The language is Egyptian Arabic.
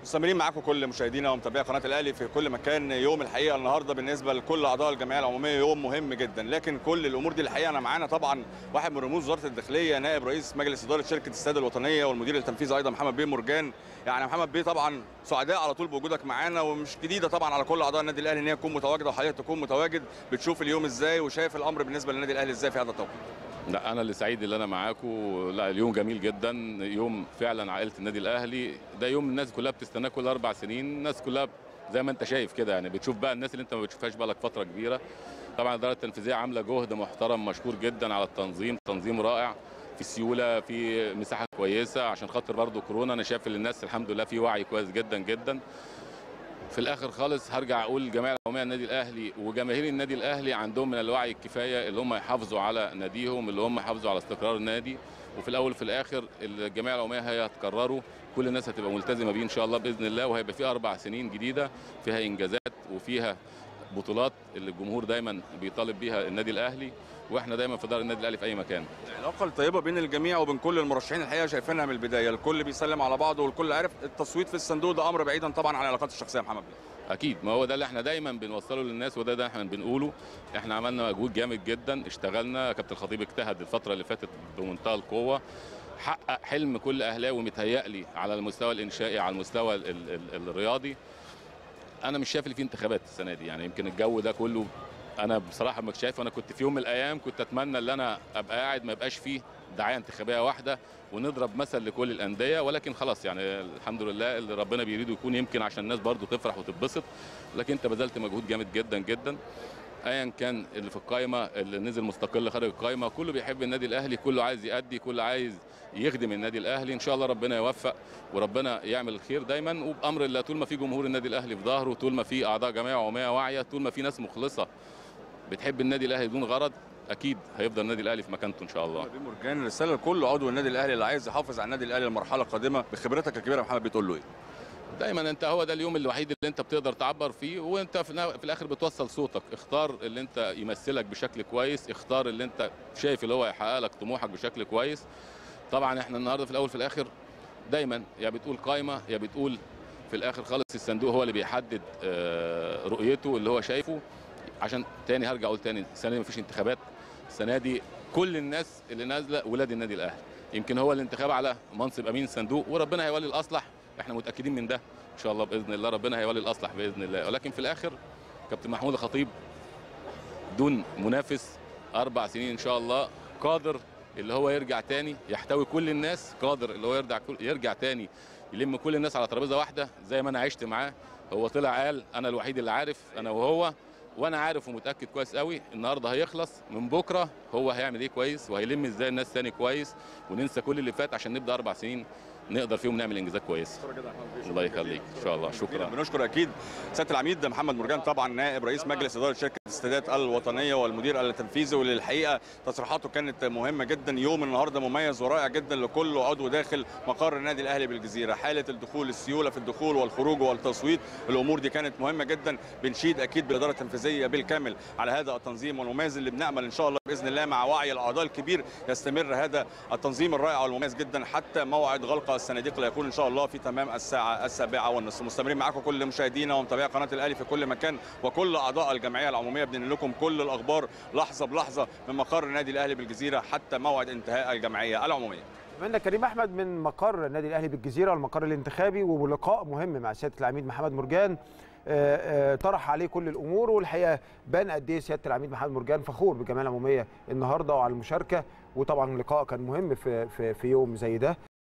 مستمرين معاكم كل مشاهدينا ومتابعي قناه الاهلي في كل مكان يوم الحقيقه النهارده بالنسبه لكل اعضاء الجمعيه العموميه يوم مهم جدا لكن كل الامور دي الحقيقه انا معانا طبعا واحد من رموز وزاره الداخليه نائب رئيس مجلس اداره شركه الساده الوطنيه والمدير التنفيذي ايضا محمد بيه مرجان يعني محمد بيه طبعا سعداء على طول بوجودك معانا ومش جديده طبعا على كل اعضاء النادي الاهلي ان هي تكون متواجده وحضرتك تكون متواجد بتشوف اليوم ازاي وشايف الامر بالنسبه للنادي الاهلي ازاي في هذا التوقيت لا انا اللي سعيد اللي انا معاكم لا اليوم جميل جدا يوم فعلا عائله النادي الاهلي ده يوم الناس كلها بتستناه كل اربع سنين الناس كلها زي ما انت شايف كده يعني بتشوف بقى الناس اللي انت ما بتشوفهاش بقالك فتره كبيره طبعا الاداره التنفيذيه عامله جهد محترم مشكور جدا على التنظيم تنظيم رائع في سيوله في مساحه كويسه عشان خاطر برضو كورونا انا شايف ان الناس الحمد لله في وعي كويس جدا جدا في الاخر خالص هرجع اقول الجمعيه العموميه النادي الاهلي وجماهير النادي الاهلي عندهم من الوعي الكفايه اللي هم يحافظوا على ناديهم اللي هم يحافظوا على استقرار النادي وفي الاول وفي الاخر الجمعيه العموميه هي هتكرروا كل الناس هتبقى ملتزمه بيه ان شاء الله باذن الله وهيبقى فيها اربع سنين جديده فيها انجازات وفيها بطولات اللي الجمهور دايما بيطالب بيها النادي الاهلي واحنا دايما في دار النادي الاهلي في اي مكان العلاقه الطيبه بين الجميع وبين كل المرشحين الحقيقه شايفينها من البدايه الكل بيسلم على بعضه والكل عارف التصويت في الصندوق ده امر بعيدا طبعا عن العلاقات الشخصيه محمد بيه اكيد ما هو ده اللي احنا دايما بنوصله للناس وده ده احنا بنقوله احنا عملنا مجهود جامد جدا اشتغلنا كابتن الخطيب اجتهد الفتره اللي فاتت بمنتهى القوه حقق حلم كل اهلاوي متهيألي على المستوى الانشائي على المستوى ال ال ال الرياضي انا مش شايف ان في انتخابات السنه دي يعني يمكن الجو ده كله انا بصراحه مش شايف انا كنت في يوم من الايام كنت اتمنى ان انا ابقى قاعد ما يبقاش فيه دعايه انتخابيه واحده ونضرب مثل لكل الانديه ولكن خلاص يعني الحمد لله اللي ربنا بيريده يكون يمكن عشان الناس برضو تفرح وتتبسط لكن انت بذلت مجهود جامد جدا جدا ايا كان اللي في القايمه اللي نزل مستقل خارج القايمه كله بيحب النادي الاهلي كله عايز يأدي كله عايز يخدم النادي الاهلي ان شاء الله ربنا يوفق وربنا يعمل الخير دايما وبامر الله طول ما في جمهور النادي الاهلي في ظهره طول ما في اعضاء جمعيه عموميه واعيه طول ما في ناس مخلصه بتحب النادي الاهلي بدون غرض اكيد هيفضل النادي الاهلي في مكانته ان شاء الله محمد بيه مرجان رساله لكل عضو النادي الاهلي اللي عايز يحافظ على النادي الاهلي المرحله القادمه بخبرتك الكبيره محمد بتقول له ايه دايما انت هو ده اليوم الوحيد اللي انت بتقدر تعبر فيه وانت في الاخر بتوصل صوتك اختار اللي انت يمثلك بشكل كويس اختار اللي انت شايف اللي هو يحقق لك طموحك بشكل كويس طبعا احنا النهارده في الاول في الاخر دايما يا بتقول قايمه يا بتقول في الاخر خالص الصندوق هو اللي بيحدد رؤيته اللي هو شايفه عشان تاني هرجع اقول تاني السنه دي مفيش انتخابات السنه دي كل الناس اللي نازله ولاد النادي الاهلي يمكن هو الانتخاب على منصب امين الصندوق وربنا هيولي الاصلح احنا متاكدين من ده ان شاء الله باذن الله ربنا هيولي الاصلح باذن الله ولكن في الاخر كابتن محمود الخطيب دون منافس اربع سنين ان شاء الله قادر اللي هو يرجع تاني يحتوي كل الناس قادر اللي هو يرجع يرجع تاني يلم كل الناس على ترابيزه واحده زي ما انا عشت معاه هو طلع قال انا الوحيد اللي عارف انا وهو وانا عارف ومتاكد كويس قوي النهارده هيخلص من بكره هو هيعمل ايه كويس وهيلم ازاي الناس تاني كويس وننسى كل اللي فات عشان نبدا اربع سنين نقدر فيهم نعمل انجازات كويسه الله يخليك ان شاء الله شكرا بنشكر اكيد سياده العميد محمد مرجان طبعا نائب رئيس مجلس اداره شركه السادات الوطنيه والمدير التنفيذي واللي الحقيقه تصريحاته كانت مهمه جدا يوم النهارده مميز ورائع جدا لكل عضو داخل مقر النادي الاهلي بالجزيره حاله الدخول السيوله في الدخول والخروج والتصويت الامور دي كانت مهمه جدا بنشيد اكيد بالاداره التنفيذيه بالكامل على هذا التنظيم والمميز اللي بنامل ان شاء الله باذن الله مع وعي الاعضاء الكبير يستمر هذا التنظيم الرائع والمميز جدا حتى موعد غلق الصناديق اللي هيكون ان شاء الله في تمام الساعه السابعه والنصف مستمرين معاكم كل مشاهدينا ومتابعي قناه الاهلي في كل مكان وكل اعضاء الجمعيه العموميه بننقل لكم كل الاخبار لحظه بلحظه من مقر النادي الاهلي بالجزيره حتى موعد انتهاء الجمعيه العموميه اتمنى كريم احمد من مقر النادي الاهلي بالجزيره المقر الانتخابي ولقاء مهم مع سياده العميد محمد مرجان طرح عليه كل الامور والحقيقه بان قد ايه سياده العميد محمد مرجان فخور بالجمعيه العموميه النهارده وعلى المشاركه وطبعا اللقاء كان مهم في في, في يوم زي ده